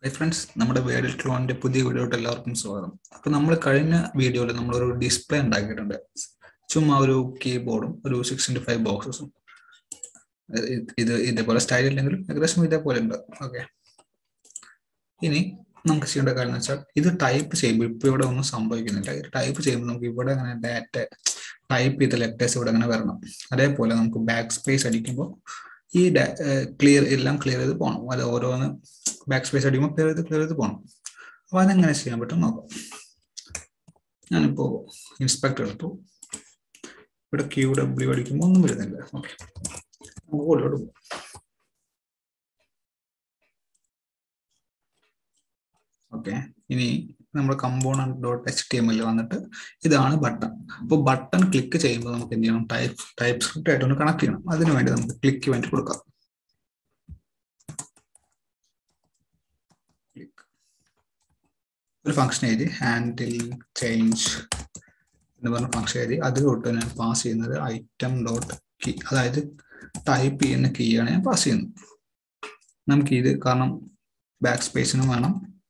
hi friends നമ്മുടെ വേഡിൽ ക്ലോണിന്റെ പുതിയ വീഡിയോട്ട് എല്ലാവർക്കും സ്വാഗതം അപ്പൊ നമ്മൾ കഴിഞ്ഞ വീഡിയോയിൽ നമ്മളൊരു ഡിസ്പ്ലേ ഉണ്ടാക്കിയിട്ടുണ്ട് ചുമ്മാ ഒരു കീബോർഡും ഒരു സിക്സ് ഇൻറ്റു ഫൈവ് ബോക്സസും ഇത് ഇതേപോലെ സ്റ്റൈൽ ഇല്ലെങ്കിലും ഏകദേശം ഇതേപോലെ ഉണ്ട് ഓക്കെ ഇനി നമുക്ക് ചെയ്യേണ്ട കാര്യം എന്ന് വെച്ചാൽ ഇത് ടൈപ്പ് ചെയ്യുമ്പോൾ ഇപ്പൊ ഇവിടെ ഒന്നും സംഭവിക്കുന്നില്ല ഇത് ടൈപ്പ് ചെയ്യുമ്പോൾ നമുക്ക് ഇവിടെ അങ്ങനെ ഡാറ്റ ടൈപ്പ് ചെയ്ത ലെറ്റേഴ്സ് ഇവിടെ അങ്ങനെ വരണം അതേപോലെ നമുക്ക് ബാക്ക് സ്പേസ് അടിക്കുമ്പോൾ ഈ ക്ലിയർ എല്ലാം ക്ലിയർ ചെയ്ത് പോകണം അത് ഓരോന്ന് ബാക്ക് സ്പേസ് അടിക്കുമ്പോൾ ക്ലിയർ ചെയ്ത് ക്ലിയർ ചെയ്ത് പോകണം അപ്പൊ അതെങ്ങനെ ചെയ്യാൻ പറ്റും നോക്കാം ഞാനിപ്പോ ഇൻസ്പെക്ടർ എടുത്തു ഇവിടെ ക്യൂ ഡബ്ല്യു അടിക്കുമ്പോൾ ഒന്നും വരുന്നില്ല ഓക്കെ നമുക്ക് ഉള്ളിലോട്ട് പോകാം ഓക്കെ ഇനി നമ്മുടെ component dot H T M L വന്നിട്ട് ഇതാണ് ബട്ടൺ അപ്പോൾ ബട്ടൺ ക്ലിക്ക് ചെയ്യുമ്പോൾ നമുക്ക് എന്ത് ചെയ്യണം ടൈപ്പ് ടൈപ്പ് സ്ക്രിപ്റ്റ് ആയിട്ട് ഒന്ന് കണക്ട് ചെയ്യണം അതിനു വേണ്ടി നമുക്ക് ക്ലിക്ക് വേണ്ടി കൊടുക്കാം ഒരു ഫംഗ്ഷൻ എഴുതി ഹാൻഡിൽ ചേഞ്ച് എന്ന് പറഞ്ഞ ഫംഗ്ഷൻ എഴുതി അതിലോട്ട് ഞാൻ പാസ് ചെയ്യുന്നത് ഐറ്റം ഡോട്ട് കീ അതായത് ടൈപ്പ് ചെയ്യുന്ന കീ ആണ് ഞാൻ പാസ് ചെയ്യുന്നത് നമുക്ക് ഇത് കാരണം ബാക്ക് സ്പേസിനും വേണം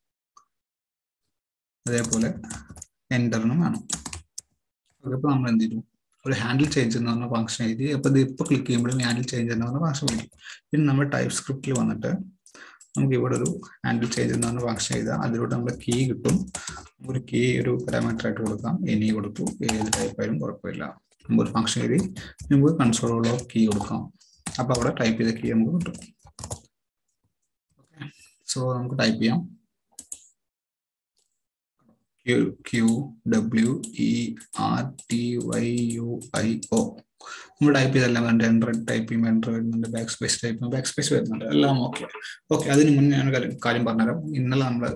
അതേപോലെ എൻ്ററിനും വേണം അപ്പോൾ നമ്മൾ എന്ത് ചെയ്തു ഒരു ഹാൻഡിൽ ചേഞ്ച് എന്ന് പറഞ്ഞ ഫംഗ്ഷൻ എഴുതി അപ്പോൾ ഇത് ഇപ്പോൾ ക്ലിക്ക് ചെയ്യുമ്പോഴും ഹാൻഡിൽ ചേഞ്ച് എന്ന് പറഞ്ഞ ഫംഗ്ഷൻ വിളിക്കും പിന്നെ നമ്മൾ ടൈപ്പ് സ്ക്രിപ്റ്റിൽ വന്നിട്ട് നമുക്ക് ഇവിടെ ഒരു ഹാൻഡിൽ ചേഞ്ച് എന്ന് പറഞ്ഞ ഫംഗ്ഷൻ എഴുതാം അതിലൂടെ നമ്മൾ കീ കിട്ടും ഒരു കീ ഒരു പാരാമീറ്റർ ആയിട്ട് കൊടുക്കാം എനി കൊടുത്തു ഏത് ടൈപ്പ് ആയാലും കുഴപ്പമില്ല നമുക്ക് ഒരു ഫംഗ്ഷൻ എഴുതി നമുക്ക് കൺസോളുള്ള കീ കൊടുക്കാം അപ്പോൾ അവിടെ ടൈപ്പ് ചെയ്ത കീ നമുക്ക് കിട്ടും സോ നമുക്ക് ടൈപ്പ് ചെയ്യാം Q, Q W E R T Y U I O നമ്മൾ ടൈപ്പ് ചെയ്തെല്ലാം വരുന്നുണ്ട് എൻട്ര ടൈപ്പ് ചെയ്യുമ്പോൾ എൻട്ര വരുന്നുണ്ട് ബാക്ക് സ്പേസ് ടൈപ്പ് ചെയ്യുമ്പോൾ ബാക്ക് സ്പേസ് വരുന്നുണ്ട് എല്ലാം ഓക്കെ ഓക്കെ അതിന് മുന്നേ ഞാൻ കാര്യം പറഞ്ഞുതരാം ഇന്നലെ നമ്മൾ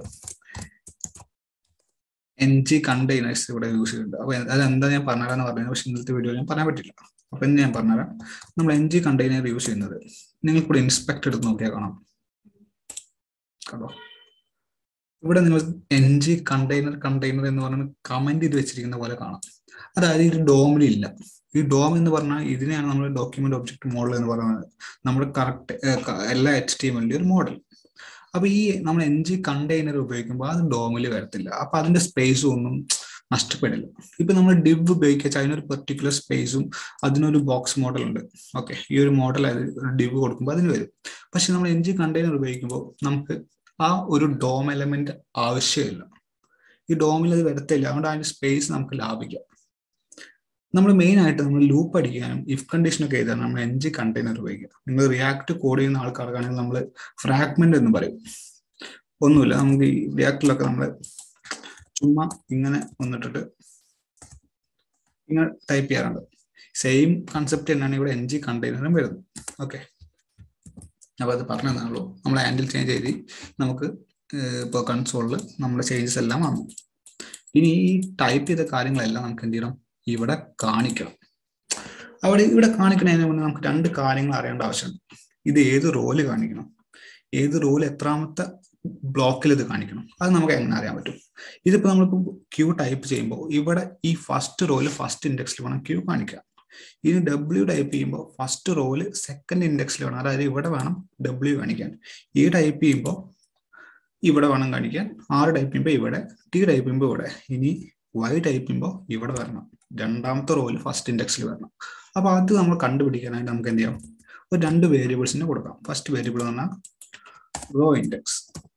എൻ ജി കണ്ടെയ്നേഴ്സ് ഇവിടെ യൂസ് ചെയ്യുന്നുണ്ട് അപ്പൊ അതെന്താ ഞാൻ പറഞ്ഞുതരാന്ന് പറഞ്ഞത് പക്ഷെ ഇന്നലത്തെ വീഡിയോ ഞാൻ പറയാൻ പറ്റില്ല അപ്പൊ ഇന്ന് ഞാൻ പറഞ്ഞുതരാം നമ്മൾ എൻ ജി കണ്ടെയ്നർ യൂസ് ചെയ്യുന്നത് നിങ്ങൾക്കൂടെ ഇൻസ്പെക്ട് എടുത്ത് നോക്കിയാൽ കാണാം കണ്ടോ ഇവിടെ നിങ്ങൾ എൻ ജി കണ്ടെയ്നർ കണ്ടെയ്നർ എന്ന് പറഞ്ഞ കമന്റ് ചെയ്ത് വെച്ചിരിക്കുന്ന പോലെ കാണാം അതായത് ഇത് ഡോമിൽ ഇല്ല ഈ ഡോം എന്ന് പറഞ്ഞാൽ ഇതിനെയാണ് നമ്മൾ ഡോക്യുമെന്റ് ഒബ്ജക്ട് മോഡൽ എന്ന് പറയുന്നത് നമ്മുടെ കറക്റ്റ് എല്ലാ എച്ച് ടി എമ്മിന്റെ ഒരു മോഡൽ അപ്പൊ ഈ നമ്മൾ എൻ ജി കണ്ടെയ്നർ ഉപയോഗിക്കുമ്പോൾ അത് ഡോമിൽ വരത്തില്ല അപ്പൊ അതിന്റെ സ്പേസും ഒന്നും നഷ്ടപ്പെടില്ല ഇപ്പൊ നമ്മൾ ഡിവ് ഉപയോഗിക്കുക അതിനൊരു പെർട്ടിക്കുലർ സ്പേസും അതിനൊരു ബോക്സ് മോഡൽ ഉണ്ട് ഓക്കെ ഈ ഒരു മോഡൽ ഡിവ് കൊടുക്കുമ്പോൾ അതിന് വരും പക്ഷെ നമ്മൾ എൻ ജി കണ്ടെയ്നർ ഉപയോഗിക്കുമ്പോൾ നമുക്ക് ആ ഒരു ഡോം എലമെന്റ് ആവശ്യമില്ല ഈ ഡോമിൽ അത് വരത്തില്ല അതുകൊണ്ട് അതിന്റെ സ്പേസ് നമുക്ക് ലാഭിക്കാം നമ്മൾ മെയിൻ ആയിട്ട് നമ്മൾ ലൂപ്പ് അടിക്കാനും ഇഫ് കണ്ടീഷൻ ഒക്കെ എഴുതാൻ നമ്മൾ എൻ ജി കണ്ടെയ്നർ ഉപയോഗിക്കുക നിങ്ങൾ റിയാക്ട് കോഡ് ചെയ്യുന്ന ആൾക്കാർക്കാണെങ്കിൽ നമ്മൾ ഫ്രാഗ്മെന്റ് എന്ന് പറയും ഒന്നുമില്ല നമുക്ക് ഈ റിയാക്ടറിലൊക്കെ നമ്മൾ ചുമ്മാ ഇങ്ങനെ വന്നിട്ടിട്ട് ഇങ്ങനെ ടൈപ്പ് ചെയ്യാറുണ്ട് സെയിം കൺസെപ്റ്റ് തന്നെയാണ് ഇവിടെ എൻ ജി കണ്ടെയ്നറും വരുന്നത് ഓക്കെ അപ്പോൾ അത് പറഞ്ഞു തന്നുള്ളൂ നമ്മൾ ഹാൻഡിൽ ചേഞ്ച് ചെയ്ത് നമുക്ക് ഇപ്പോൾ കൺസോളിൽ നമ്മുടെ ചേഞ്ചസ് എല്ലാം വന്നു ഇനി ഈ ടൈപ്പ് ചെയ്ത കാര്യങ്ങളെല്ലാം നമുക്ക് എന്ത് ചെയ്യണം ഇവിടെ കാണിക്കണം അവിടെ ഇവിടെ കാണിക്കുന്നതിന് മുന്നേ നമുക്ക് രണ്ട് കാര്യങ്ങൾ അറിയേണ്ട ആവശ്യമുണ്ട് ഇത് ഏത് റോല് കാണിക്കണം ഏത് റോൽ എത്രാമത്തെ ബ്ലോക്കിൽ ഇത് കാണിക്കണം അത് നമുക്ക് എങ്ങനെ അറിയാൻ പറ്റും ഇതിപ്പോ നമ്മളിപ്പോൾ ക്യൂ ടൈപ്പ് ചെയ്യുമ്പോൾ ഇവിടെ ഈ ഫസ്റ്റ് റോല് ഫസ്റ്റ് ഇൻഡെക്സിൽ വേണം ക്യൂ കാണിക്കുക ഇനി ഡബ്ല്യു ടൈപ്പ് ചെയ്യുമ്പോൾ ഫസ്റ്റ് റോല് സെക്കൻഡ് ഇൻഡെക്സിൽ വേണം അതായത് ഇവിടെ വേണം ഡബ്ല്യു കാണിക്കാൻ ഈ ടൈപ്പ് ചെയ്യുമ്പോൾ ഇവിടെ വേണം കാണിക്കാൻ ആറ് ടൈപ്പ് ചെയ്യുമ്പോൾ ഇവിടെ ടി ടൈപ്പ് ചെയ്യുമ്പോൾ ഇവിടെ ഇനി വൈ ടൈപ്പ് ചെയ്യുമ്പോൾ ഇവിടെ വരണം രണ്ടാമത്തെ റോല് ഫസ്റ്റ് ഇൻഡെക്സിൽ വരണം അപ്പൊ അത് നമ്മൾ കണ്ടുപിടിക്കാനായിട്ട് നമുക്ക് എന്ത് ചെയ്യാം ഒരു രണ്ട് വേരിയബിൾസിനെ കൊടുക്കാം ഫസ്റ്റ് വേരിയബിൾ എന്ന് പറഞ്ഞാൽ row index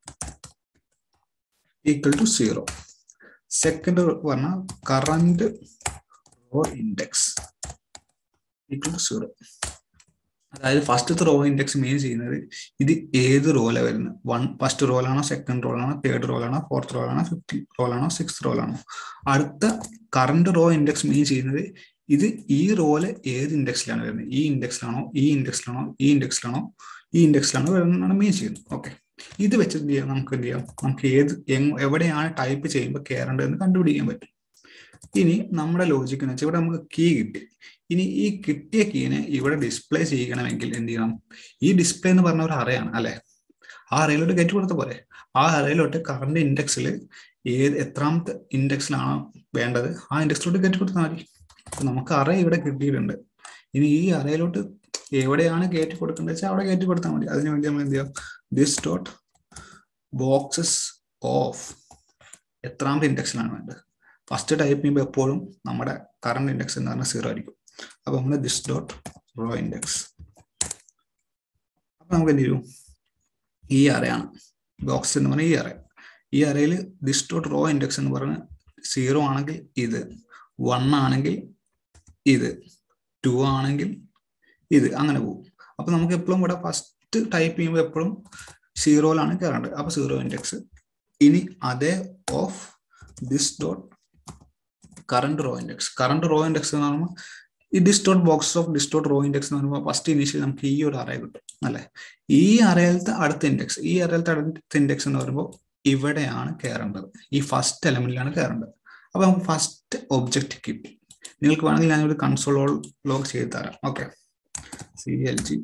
equal to zero second പറഞ്ഞാൽ current row index equal to zero അതായത് ഫസ്റ്റത്തെ റോ ഇൻഡെക്സ് മെയിൻ ചെയ്യുന്നത് ഇത് ഏത് റോലാണ് വരുന്നത് വൺ ഫസ്റ്റ് റോളാണോ സെക്കൻഡ് റോളാണോ തേർഡ് റോളാണോ ഫോർത്ത് റോളാണോ ഫിഫ്ത്ത് റോളാണോ സിക്സ് റോളാണോ അടുത്ത കറണ്ട് റോ ഇൻഡെക്സ് മെയിൻ ചെയ്യുന്നത് ഇത് ഈ റോല് ഏത് ഇൻഡെക്സിലാണ് വരുന്നത് ഈ ഇൻഡെക്സിലാണോ ഈ ഇൻഡെക്സിലാണോ ഈ ഇൻഡെക്സിലാണോ ഈ ഇൻഡെക്സിലാണോ വരുന്നതാണ് മെയിൻ ചെയ്യുന്നത് ഓക്കെ ഇത് വെച്ച് എന്ത് ചെയ്യാം നമുക്ക് എന്ത് ചെയ്യാം നമുക്ക് ഏത് എവിടെയാണ് ടൈപ്പ് ചെയ്യുമ്പോൾ കയറേണ്ടതെന്ന് കണ്ടുപിടിക്കാൻ പറ്റും ഇനി നമ്മുടെ ലോജിക്ക് എന്ന് വെച്ചാൽ ഇവിടെ നമുക്ക് കീ കിട്ടി ഇനി ഈ കിട്ടിയ കീനെ ഇവിടെ ഡിസ്പ്ലേ ചെയ്യണമെങ്കിൽ എന്ത് ചെയ്യണം ഈ ഡിസ്പ്ലേ എന്ന് പറഞ്ഞ ഒരു അറയാണ് അല്ലെ ആ അറയിലോട്ട് കയറ്റി കൊടുത്ത പോലെ ആ അറയിലോട്ട് കറണ്ട് ഇൻഡെക്സിൽ ഏത് എത്രാമത്തെ ഇൻഡെക്സിലാണോ വേണ്ടത് ആ ഇൻഡെക്സിലോട്ട് കയറ്റി കൊടുത്താൽ മതി അപ്പൊ നമുക്ക് അറ ഇവിടെ കിട്ടിയിട്ടുണ്ട് ഇനി ഈ അറയിലോട്ട് എവിടെയാണ് കയറ്റി കൊടുക്കേണ്ടത് വെച്ചാൽ അവിടെ കയറ്റി കൊടുത്താൽ മതി അതിനുവേണ്ടി നമ്മൾ എന്ത് ചെയ്യാം ദിസ് ഡോട്ട് ബോക്സസ് ഓഫ് എത്രാമത്തെ ഇൻഡെക്സിലാണ് വേണ്ടത് ഫസ്റ്റ് ടൈപ്പ് ചെയ്യുമ്പോൾ എപ്പോഴും നമ്മുടെ കറണ്ട് ഇൻഡെക്സ് എന്ന് പറഞ്ഞാൽ സീറോ ആയിരിക്കും അപ്പൊ നമ്മൾ ദിസ് ഡോട്ട് റോ ഇൻഡെക്സ് അപ്പൊ നമുക്ക് എന്ത് ചെയ്യും ഈ അറയാണ് ബോക്സ് എന്ന് പറഞ്ഞാൽ ഈ അറ ഈ അറയിൽ ദിസ് ഡോട്ട് റോ ഇൻഡെക്സ് എന്ന് പറഞ്ഞാൽ സീറോ ആണെങ്കിൽ ഇത് വൺ ആണെങ്കിൽ ഇത് ടു ആണെങ്കിൽ ഇത് അങ്ങനെ പോകും അപ്പൊ നമുക്ക് എപ്പോഴും ഇവിടെ ഫസ്റ്റ് ടൈപ്പ് ചെയ്യുമ്പോൾ എപ്പോഴും സീറോയിലാണ് കയറേണ്ടത് അപ്പൊ സീറോ ഇൻഡെക്സ് ഇനി അതേ of this dot current row index current row index എന്ന് പറയുമ്പോൾ ഈ this dot box of this dot row index എന്ന് പറയുമ്പോൾ ഫസ്റ്റ് ഇനീഷ്യൽ നമുക്ക് ഈ ഒരു അറേ കിട്ടും അല്ലെ ഈ അറയിലത്തെ അടുത്ത ഇൻഡെക്സ് ഈ അറയിലത്തെ അടുത്ത ഇൻഡെക്സ് എന്ന് പറയുമ്പോൾ ഇവിടെയാണ് കയറേണ്ടത് ഈ ഫസ്റ്റ് എലമെന്റിലാണ് കയറേണ്ടത് അപ്പൊ നമുക്ക് ഫസ്റ്റ് ഒബ്ജക്റ്റ് കിട്ടി നിങ്ങൾക്ക് വേണമെങ്കിൽ ഞാനൊരു കൺസോൾ ലോഗ് ചെയ്ത് തരാം okay C L G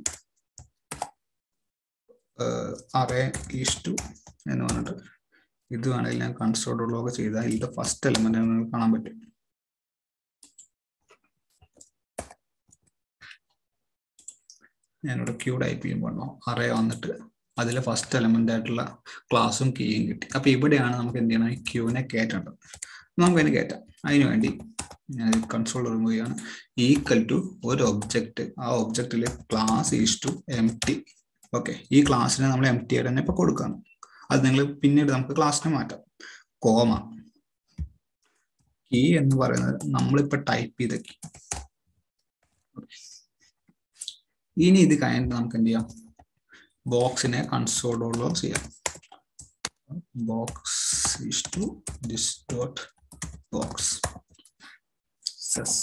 array is to എന്ന് പറഞ്ഞിട്ട് ഇത് വേണമെങ്കിൽ ഞാൻ കൺസോൾ ലോഗ് ചെയ്താൽ ഇതിന്റെ ഫസ്റ്റ് എലമെന്റ് നിങ്ങൾക്ക് കാണാൻ പറ്റും ഞാനിവിടെ ക്യൂ ടൈപ്പ് ചെയ്യുമ്പോൾ അറേ വന്നിട്ട് അതിലെ ഫസ്റ്റ് എലമെന്റ് ആയിട്ടുള്ള ക്ലാസ്സും കീയും കിട്ടി അപ്പൊ ഇവിടെയാണ് നമുക്ക് എന്ത് ചെയ്യണം ഈ ക്യൂവിനെ കയറ്റേണ്ടത് നമുക്ക് അതിന് കയറ്റാം അതിനു വേണ്ടി ഞാൻ കൺസോൾ റിമൂവ് ചെയ്യാണ് ഈക്വൽ ടു ഒരു ഒബ്ജക്റ്റ് ആ ഒബ്ജക്റ്റിൽ class is to M T okay ഈ ക്ലാസ്സിനെ നമ്മൾ എം ടി ആയിട്ട് തന്നെ ഇപ്പൊ കൊടുക്കുകയാണ് അത് നിങ്ങൾ പിന്നീട് നമുക്ക് ക്ലാസ്സിനെ മാറ്റാം കോമ കീ എന്ന് പറയുന്നത് നമ്മളിപ്പോ ടൈപ്പ് ചെയ്ത കീ ഇനി ഇത് കഴിഞ്ഞിട്ട് നമുക്ക് എന്ത് ചെയ്യാം ബോക്സിനെ കൺസോളോളോ ചെയ്യാം box is to this dot box സെസ്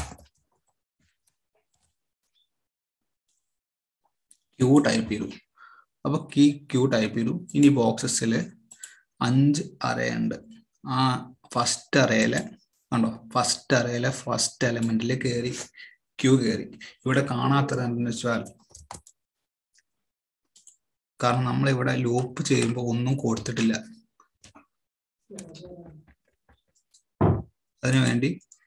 ക്യൂ ടൈപ്പ് ചെയ്തു അപ്പൊ കീ ക്യൂ ടൈപ്പ് ചെയ്തു ഇനി ബോക്സസിൽ അഞ്ച് അറേ ഉണ്ട് ആ ഫസ്റ്റ് അറയിലെ കണ്ടോ ഫസ്റ്റ് അറയിലെ ഫസ്റ്റ് എലമെന്റിൽ കയറി ക്യൂ കയറി ഇവിടെ കാണാത്തത് എന്തെന്ന് വെച്ചാൽ കാരണം നമ്മൾ ഇവിടെ ലൂപ്പ് ചെയ്യുമ്പോൾ ഒന്നും കൊടുത്തിട്ടില്ല അതിനുവേണ്ടി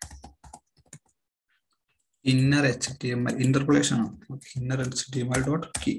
inner H T M L interpolation ആണ് inner H T M L dot key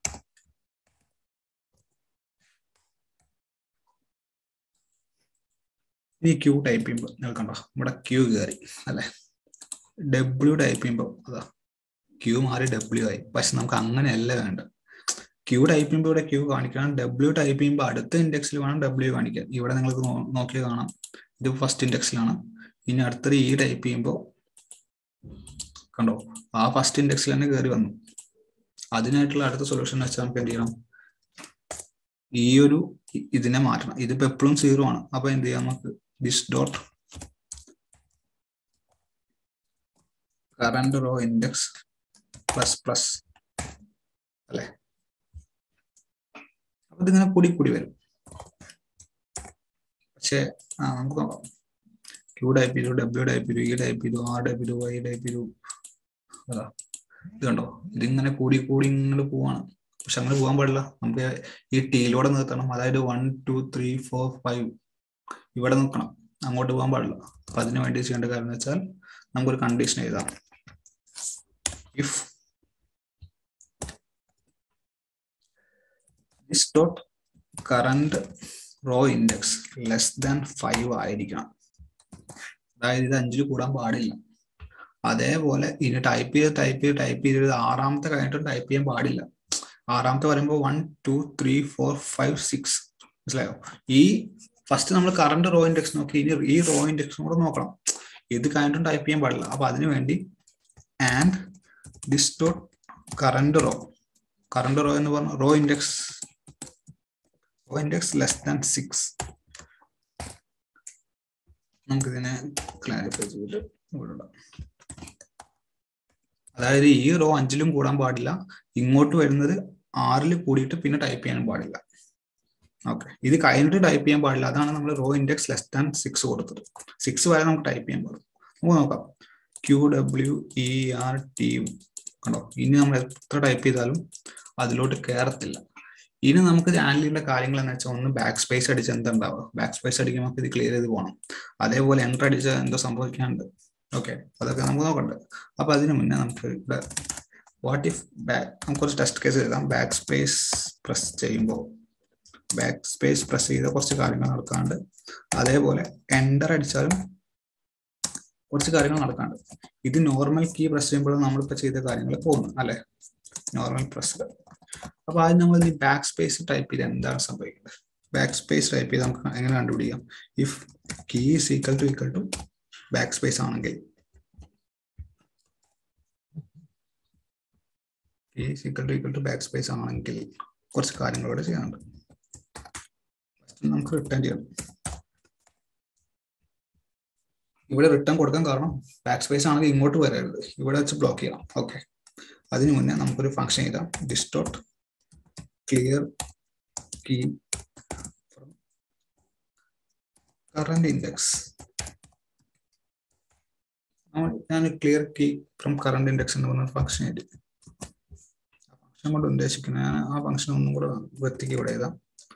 ഈ ക്യൂ ടൈപ്പ് ചെയ്യുമ്പോൾ നിങ്ങൾ കണ്ടോ ഇവിടെ ക്യൂ കയറി അല്ലെ ഡബ്ല്യു ടൈപ്പ് ചെയ്യുമ്പോൾ അതാ ക്യൂ മാറി ഡബ്ല്യു ആയി പക്ഷെ നമുക്ക് അങ്ങനെയല്ല വേണ്ട ക്യൂ ടൈപ്പ് ചെയ്യുമ്പോൾ ഇവിടെ ക്യൂ കാണിക്കണം ഡബ്ല്യു ടൈപ്പ് ചെയ്യുമ്പോൾ അടുത്ത ഇൻഡെക്സിൽ വേണം ഡബ്ല്യു കാണിക്കാൻ ഇവിടെ നിങ്ങൾക്ക് നോക്കിയാൽ കാണാം ഇത് ഫസ്റ്റ് ഇൻഡെക്സിലാണ് ഇനി അടുത്തത് ഈ ടൈപ്പ് ചെയ്യുമ്പോൾ കണ്ടോ ആ ഫസ്റ്റ് ഇൻഡെക്സിൽ തന്നെ കയറി വന്നു അതിനായിട്ടുള്ള അടുത്ത സൊല്യൂഷൻ വെച്ചാൽ നമുക്ക് എന്ത് ചെയ്യണം ഈ ഒരു ഇതിനെ മാറ്റണം ഇതിപ്പോ എപ്പോഴും സീറോ ആണ് അപ്പൊ എന്ത് ചെയ്യാം നമുക്ക് this dot current row index plus plus അല്ലെ അപ്പൊ ഇതിങ്ങനെ കൂടി കൂടി വരും പക്ഷെ ആ നമുക്ക് നോക്കാം ക്യൂ ടൈപ്പ് ചെയ്തു ഡബ്ല്യു ടൈപ്പ് ചെയ്തു ഇ ടൈപ്പ് ചെയ്തു ആർ ടൈപ്പ് ചെയ്തു വൈ ടൈപ്പ് ചെയ്തു അതാ ഇത് കണ്ടോ ഇതിങ്ങനെ കൂടി കൂടി ഇങ്ങനെ പോവാണ് പക്ഷെ അങ്ങനെ പോകാൻ പാടില്ല നമുക്ക് ഈ ടീയിലൂടെ നിർത്തണം അതായത് one two three four five ഇവിടെ നിൽക്കണം അങ്ങോട്ട് പോകാൻ പാടില്ല അപ്പൊ അതിന് വേണ്ടി ചെയ്യേണ്ട കാര്യം എന്ന് വെച്ചാൽ നമുക്കൊരു കണ്ടീഷൻ എഴുതാം if this dot current row index less than five ആയിരിക്കണം അതായത് ഇത് അഞ്ചിൽ കൂടാൻ പാടില്ല അതേപോലെ ഇനി ടൈപ്പ് ചെയ്ത് ടൈപ്പ് ചെയ്ത് ടൈപ്പ് ചെയ്ത് ആറാമത്തെ കഴിഞ്ഞിട്ടും ടൈപ്പ് ചെയ്യാൻ പാടില്ല ആറാമത്തെ പറയുമ്പോൾ one two three four five six മനസ്സിലായോ ഈ ഫസ്റ്റ് നമ്മൾ കറണ്ട് റോ ഇൻഡെക്സ് നോക്കി ഇനി ഈ റോ ഇൻഡെക്സും കൂടെ നോക്കണം ഇത് കഴിഞ്ഞിട്ടും ടൈപ്പ് ചെയ്യാൻ പാടില്ല അപ്പൊ അതിനു വേണ്ടി and this dot current row current row എന്ന് പറഞ്ഞ row index row index less than six നമുക്കിതിനെ ക്ലാരിഫൈ ചെയ്തിട്ട് ഇവിടെ അതായത് ഈ റോ അഞ്ചിലും കൂടാൻ പാടില്ല ഇങ്ങോട്ട് വരുന്നത് ആറിൽ കൂടിയിട്ട് പിന്നെ ടൈപ്പ് ചെയ്യാനും പാടില്ല ഓക്കെ ഇത് കഴിഞ്ഞിട്ട് ടൈപ്പ് ചെയ്യാൻ പാടില്ല അതാണ് നമ്മൾ row index less than six കൊടുത്തത് സിക്സ് വരെ നമുക്ക് ടൈപ്പ് ചെയ്യാൻ പാടും നമുക്ക് നോക്കാം Q W E R T കണ്ടോ ഇനി നമ്മൾ എത്ര ടൈപ്പ് ചെയ്താലും അതിലോട്ട് കയറത്തില്ല ഇനി നമുക്ക് ഹാൻഡിൽ ചെയ്യേണ്ട കാര്യങ്ങൾ എന്ന് വെച്ചാൽ ഒന്ന് ബാക്ക് സ്പേസ് അടിച്ച് എന്താ ഉണ്ടാവുക ബാക്ക് സ്പേസ് അടിക്കുമ്പോൾ നമുക്ക് ഇത് ക്ലിയർ ചെയ്ത് പോകണം അതേപോലെ എൻ്റർ അടിച്ച എന്തോ സംഭവിക്കാനുണ്ട് ഓക്കെ അതൊക്കെ നമുക്ക് നോക്കണ്ട അപ്പൊ അതിന് മുന്നേ നമുക്ക് ഇവിടെ വാട്ട് ഇഫ് ബാക്ക് നമുക്ക് കുറച്ച് ടെസ്റ്റ് കേസ് എഴുതാം ബാക്ക് സ്പേസ് പ്രസ് ചെയ്യുമ്പോൾ ബാക്ക് സ്പേസ് പ്രസ് ചെയ്ത കുറച്ച് കാര്യങ്ങൾ നടക്കാണ്ട് അതേപോലെ എൻ്റർ അടിച്ചാലും കുറച്ച് കാര്യങ്ങൾ നടക്കാണ്ട് ഇത് നോർമൽ കീ പ്രസ് ചെയ്യുമ്പോൾ നമ്മളിപ്പോൾ ചെയ്ത കാര്യങ്ങൾ പോകുന്നു അല്ലെ നോർമൽ പ്രസ് അപ്പൊ ആദ്യം നമ്മൾ ഈ ബാക്ക് സ്പേസ് ടൈപ്പ് ചെയ്ത് എന്താണ് സംഭവിക്കുന്നത് ബാക്ക് സ്പേസ് ടൈപ്പ് ചെയ്ത് നമുക്ക് എങ്ങനെ കണ്ടുപിടിക്കാം if key is equal to equal to backspace ആണെങ്കിൽ key is equal to equal to backspace ആണെങ്കിൽ കുറച്ച് കാര്യങ്ങളോട് ചെയ്യാനുണ്ട് നമുക്ക് റിട്ടേൺ ചെയ്യണം ഇവിടെ റിട്ടേൺ കൊടുക്കാൻ കാരണം ബാക്ക് സ്പേസ് ആണെങ്കിൽ ഇങ്ങോട്ട് വരരുത് ഇവിടെ വെച്ച് ബ്ലോക്ക് ചെയ്യണം ഓക്കെ അതിനു മുന്നേ നമുക്കൊരു ഫംഗ്ഷൻ ചെയ്താം this dot clear key current index ഞാൻ clear key from current index എന്ന് പറഞ്ഞ ഫംഗ്ഷൻ എഴുതി ആ ഫംഗ്ഷൻ കൊണ്ട് ഉദ്ദേശിക്കുന്നത് ഞാൻ ആ ഫംഗ്ഷൻ ഒന്നും കൂടെ വൃത്തിക്ക് ഇവിടെ എഴുതാം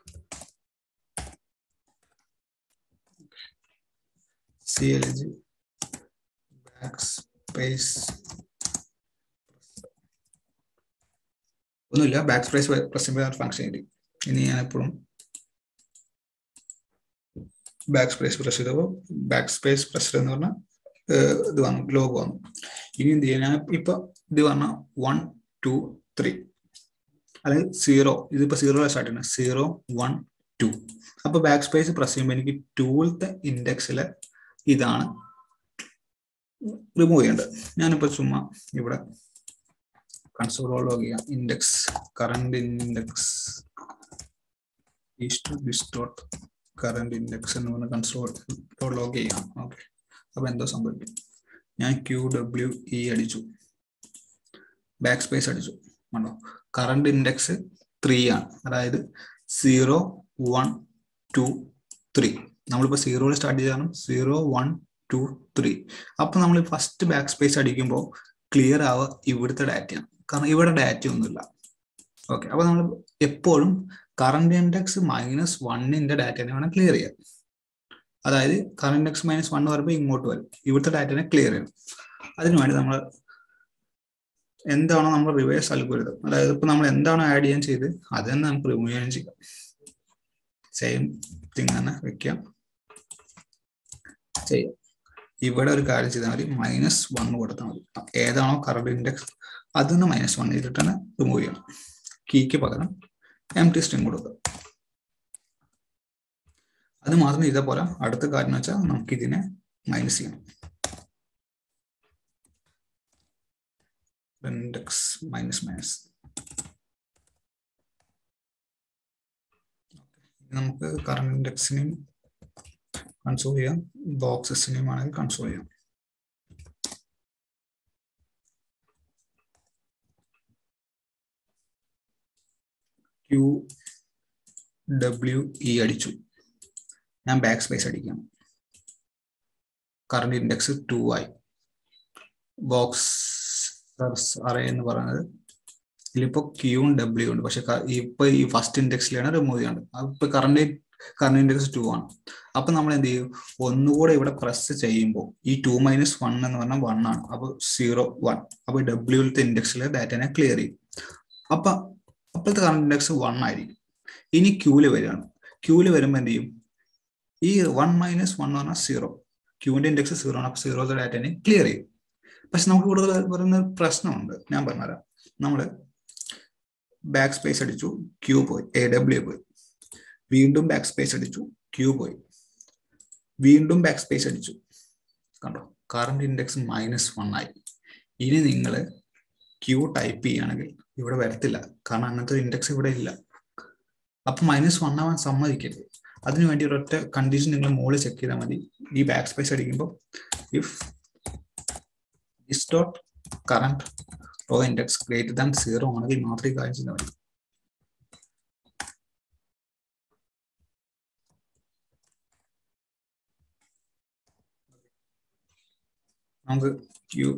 C L G backspace ഒന്നുമില്ല ബാക്ക് സ്പേസ് പ്രസ് ചെയ്യുമ്പോൾ ഫംഗ്ഷൻ എഴുതി ഇനി ഞാൻ എപ്പോഴും ബാക്ക് സ്പേസ് പ്രസ് ചെയ്തപ്പോൾ ബാക്ക് സ്പേസ് പ്രസ് എന്ന് പറഞ്ഞാൽ ഇത് വന്നു ലോഗ് വന്നു ഇനി എന്ത് ചെയ്യാൻ ഞാൻ ഇപ്പൊ ഇത് പറഞ്ഞ വൺ ടു ത്രീ അല്ലെങ്കിൽ സീറോ ഇതിപ്പോ സീറോ സ്റ്റാർട്ട് ചെയ്യുന്നത് സീറോ വൺ ടു അപ്പൊ ബാക്ക് സ്പേസ് പ്രസ് ചെയ്യുമ്പോൾ എനിക്ക് ടൂളത്തെ ഇൻഡെക്സിലെ ഇതാണ് റിമൂവ് ചെയ്യേണ്ടത് ഞാനിപ്പോ ചുമ്മാ ഇവിടെ കൺസോൾ ലോഗ് ചെയ്യാം index current index is to this dot current index എന്ന് പറഞ്ഞ കൺസോൾ ലോഗ് ചെയ്യാം ഓക്കെ അപ്പൊ എന്തോ സംഭവിക്കും ഞാൻ ക്യൂ ഡബ്ല്യു ഇ അടിച്ചു ബാക്ക് സ്പേസ് അടിച്ചു കണ്ടോ കറണ്ട് ഇൻഡെക്സ് ത്രീ ആണ് അതായത് സീറോ വൺ ടു ത്രീ നമ്മളിപ്പോൾ സീറോയിൽ സ്റ്റാർട്ട് ചെയ്താണ് സീറോ വൺ ടു ത്രീ അപ്പൊ നമ്മൾ ഫസ്റ്റ് ബാക്ക് സ്പേസ് അടിക്കുമ്പോൾ ക്ലിയർ ആവുക ഇവിടുത്തെ ഡാറ്റയാണ് കാരണം ഇവിടെ ഡാറ്റ ഒന്നുമില്ല ഓക്കെ അപ്പൊ നമ്മൾ എപ്പോഴും കറണ്ട് ഇൻഡെക്സ് മൈനസ് വണ്ണിന്റെ ഡാറ്റനെ വേണം ക്ലിയർ ചെയ്യാൻ അതായത് കറണ്ട് ഇൻഡെക്സ് മൈനസ് വൺ വരുമ്പോൾ ഇങ്ങോട്ട് വരും ഇവിടുത്തെ ഡാറ്റനെ ക്ലിയർ ചെയ്യണം അതിനുവേണ്ടി നമ്മൾ എന്താണോ നമ്മൾ റിവേഴ്സ് അൽഗോരിതം അതായത് ഇപ്പൊ നമ്മൾ എന്താണോ ആഡ് ചെയ്യാൻ ചെയ്ത് അത് തന്നെ നമുക്ക് റിമൂവ് ചെയ്യാൻ ചെയ്യാം സെയിം തിങ് തന്നെ വെക്കാം ചെയ്യാം ഇവിടെ ഒരു കാര്യം ചെയ്താൽ മതി മൈനസ് വൺ കൊടുത്താൽ മതി ഏതാണോ കറണ്ട് ഇൻഡെക്സ് അതിന്ന് മൈനസ് വൺ ചെയ്തിട്ട് തന്നെ റിമൂവ് ചെയ്യണം കീക്ക് പകരം എം ടി സ്ട്രിങ് കൊടുക്കുക അത് മാത്രം ഇതേപോലെ അടുത്ത കാര്യം എന്ന് വെച്ചാൽ നമുക്ക് ഇതിനെ മൈനസ് ചെയ്യണം ഇൻഡെക്സ് മൈനസ് മൈനസ് നമുക്ക് കറണ്ട് ഇൻഡെക്സിനെയും കൺസോൾ ചെയ്യാം ബോക്സസിനെയും ആണെങ്കിൽ കൺസോൾ ചെയ്യാം ക്യൂ ഡബ്ല്യു ഇ അടിച്ചു ഞാൻ ബാക്ക് സ്പേസ് അടിക്കാം കറണ്ട് ഇൻഡെക്സ് ടു ആയി ബോക്സ് അറേ എന്ന് പറയുന്നത് ഇതിലിപ്പോ ക്യൂവും ഡബ്ല്യു ഉണ്ട് പക്ഷെ ഇപ്പൊ ഈ ഫസ്റ്റ് ഇൻഡെക്സിലാണ് റിമൂവ് ചെയ്യേണ്ടത് ഇപ്പൊ കറണ്ട് കറണ്ട് ഇൻഡെക്സ് ടു ആണ് അപ്പൊ നമ്മൾ എന്ത് ചെയ്യും ഒന്നുകൂടെ ഇവിടെ പ്രസ് ചെയ്യുമ്പോൾ ഈ ടു മൈനസ് വൺ എന്ന് പറഞ്ഞാൽ വൺ ആണ് അപ്പൊ സീറോ വൺ അപ്പൊ ഡബ്ല്യൂലത്തെ ഇൻഡെക്സിലെ ഡാറ്റനെ ക്ലിയർ ചെയ്യും അപ്പൊ അപ്പോഴത്തെ കറണ്ട് ഇൻഡെക്സ് വൺ ആയിരിക്കും ഇനി ക്യൂല് വരികയാണ് ക്യൂല് വരുമ്പോൾ എന്ത് ചെയ്യും ഈ വൺ മൈനസ് വൺ എന്ന് പറഞ്ഞാൽ സീറോ ക്യൂവിന്റെ ഇൻഡെക്സ് സീറോ ആണ് അപ്പൊ സീറോത്തെ ഡാറ്റനെ ക്ലിയർ ചെയ്യും പക്ഷെ നമുക്ക് ഇവിടെ വരുന്ന പ്രശ്നമുണ്ട് ഞാൻ പറഞ്ഞുതരാം നമ്മൾ ബാക്ക് സ്പേസ് അടിച്ചു ക്യൂ പോയി എ ഡബ്ല്യു പോയി വീണ്ടും ബാക്ക് സ്പേസ് അടിച്ചു ക്യൂ പോയി വീണ്ടും ബാക്ക് സ്പേസ് അടിച്ചു കണ്ടോ കറണ്ട് ഇൻഡെക്സ് മൈനസ് വൺ ആയി ഇനി നിങ്ങൾ ക്യൂ ടൈപ്പ് ചെയ്യുകയാണെങ്കിൽ ഇവിടെ വരത്തില്ല കാരണം അങ്ങനത്തെ ഇൻഡെക്സ് ഇവിടെ ഇല്ല അപ്പൊ മൈനസ് വൺ ആവാൻ സമ്മതിക്കരുത് അതിനു വേണ്ടി ഒരൊറ്റ കണ്ടീഷൻ നിങ്ങൾ മുകളിൽ ചെക്ക് ചെയ്താൽ മതി ഈ ബാക്ക് സ്പേസ് അടിക്കുമ്പോൾ if is dot current row index greater than zero ആണെങ്കിൽ മാത്രമേ കാര്യം ചെയ്താൽ മതി നമുക്ക് ക്യൂ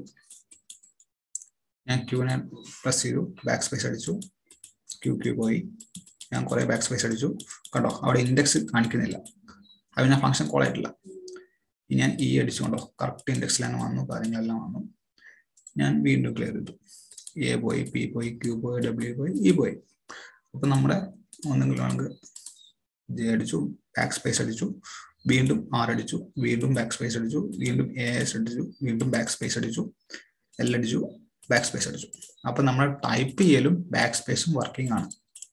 ഞാൻ ക്യൂവിനെ പ്രസ് ചെയ്തു ബാക്ക് സ്പേസ് അടിച്ചു ക്യൂ ക്യൂ പോയി ഞാൻ കുറെ ബാക്ക് സ്പേസ് അടിച്ചു കണ്ടോ അവിടെ ഇൻഡെക്സ് കാണിക്കുന്നില്ല അത് ഞാൻ ഫംഗ്ഷൻ കോൾ ആയിട്ടില്ല ഇനി ഞാൻ ഇ അടിച്ചു കണ്ടോ കറക്റ്റ് ഇൻഡെക്സിലാണ് വന്നു കാര്യങ്ങളെല്ലാം വന്നു ഞാൻ വീണ്ടും ക്ലിയർ ചെയ്തു എ പോയി പി പോയി ക്യൂ പോയി ഡബ്ല്യു പോയി ഇ പോയി അപ്പൊ നമ്മുടെ ഒന്നെങ്കിലും നമുക്ക് ജെ അടിച്ചു ബാക്ക് സ്പേസ് അടിച്ചു വീണ്ടും ആർ അടിച്ചു വീണ്ടും ബാക്ക് സ്പേസ് അടിച്ചു വീണ്ടും എ എസ് അടിച്ചു വീണ്ടും ബാക്ക് സ്പേസ് അടിച്ചു എൽ അടിച്ചു ബാക്ക് സ്പേസ് അടിച്ചു അപ്പൊ നമ്മൾ ടൈപ്പ് ചെയ്യലും ബാക്ക് സ്പേസും വർക്കിംഗ് ആണ്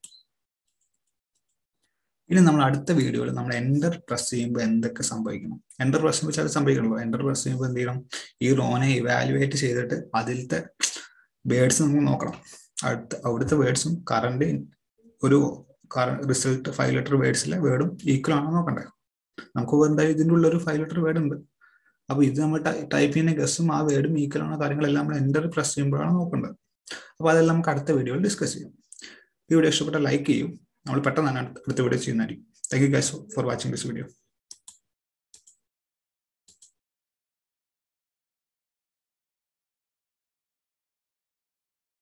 ഇനി നമ്മൾ അടുത്ത വീഡിയോയിൽ നമ്മൾ എൻ്റർ പ്രസ് ചെയ്യുമ്പോൾ എന്തൊക്കെ സംഭവിക്കണം എൻ്റർ പ്രസ് ചെയ്യുമ്പോൾ ചില സംഭവിക്കണല്ലോ എൻ്റർ പ്രസ് ചെയ്യുമ്പോൾ എന്ത് ചെയ്യണം ഈ റോനെ ഇവാലുവേറ്റ് ചെയ്തിട്ട് അതിലത്തെ വേർഡ്സ് നമുക്ക് നോക്കണം അടുത്ത അവിടുത്തെ വേർഡ്സും കറണ്ട് ഒരു റിസൾട്ട് ഫൈവ് ലെറ്റർ വേർഡ്സിലെ വേർഡും ഈക്വൽ ആണോ നോക്കണ്ടേ നമുക്ക് എന്തായാലും ഇതിൻ്റെ ഉള്ള ഒരു ഫൈവ് ലെറ്റർ വേർഡ് ഉണ്ട് അപ്പൊ ഇത് നമ്മൾ ടൈപ്പ് ചെയ്യുന്ന ഗസ്സും ആ വേർഡും ഈക്വൽ ആണോ കാര്യങ്ങളെല്ലാം നമ്മൾ എൻ്റർ പ്രസ് ചെയ്യുമ്പോഴാണ് നോക്കേണ്ടത് അപ്പൊ അതെല്ലാം നമുക്ക് അടുത്ത വീഡിയോയിൽ ഡിസ്കസ് ചെയ്യും ഈ വീഡിയോ ഇഷ്ടപ്പെട്ട ലൈക്ക് ചെയ്യും നമ്മൾ പെട്ടെന്ന് തന്നെ അടുത്ത വീഡിയോ ചെയ്യുന്നതായിരിക്കും thank you guys for watching this video